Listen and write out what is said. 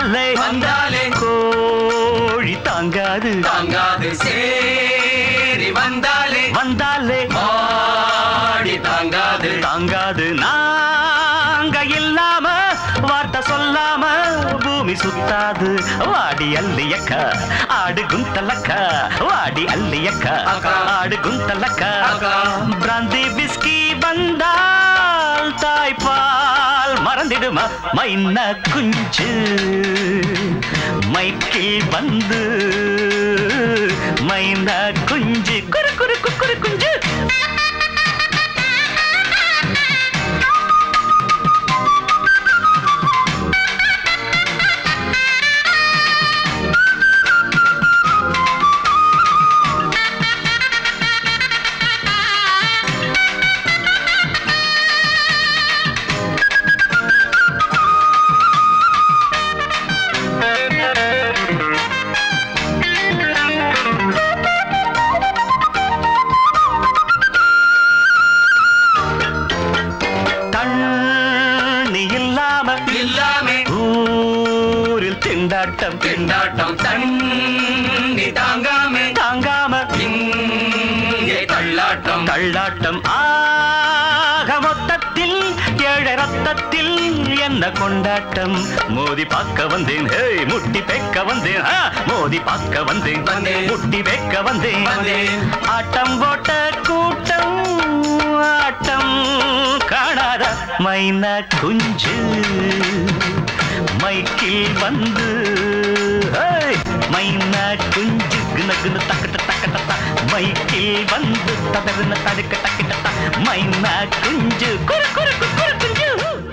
வந்தாலே வந்தாலே கோழி தாங்காது தாங்காது சேரி வந்தாலே வந்தாலே ஆடி தாங்காது தாங்காது நாங்க இல்லாம வார்த்தை சொல்லாம பூமி சுத்தாது வாடி அல்லியக்கா ஆடு குந்தலக்கா வாடி அல்லியக்கா அக்கா. ஆடு குந்தலக்கா அக்கா. பிராந்தி பிஸ்கி வந்தால் தாய்ப்பால் மறந்திடுமா மைன குஞ்சு மைக்கில் வந்து மைன குஞ்சு குறு குறு குறு குஞ்சு தண்ணி இல்லாம இல்லாமே ஊரில் திண்டாட்டம் திண்டாட்டம் தண்ணி தாங்காமே தாங்காம இங்கே தள்ளாட்டம் தள்ளாட்டம் ஆக மொத்தத்தில் ஏழை ரத்தத்தில் என்ன கொண்டாட்டம் மோதி பார்க்க வந்தேன் ஹே முட்டி பெக்க வந்தேன் ஆ, மோதி பார்க்க வந்தேன் வந்தேன். முட்டி பெக்க வந்தேன் வந்தேன். ஆட்டம் போட்ட கூட்டம் ஆட்டம் காணாத மைன குஞ்சு மைக்கில் வந்து ஹேய், மைன குஞ்சு குன குன தக்கட்ட தக்கட்ட மைக்கில் வந்து ததறுன தடுக்க டக்கிட்ட மைன குஞ்சு குறு குறு குறு குஞ்சு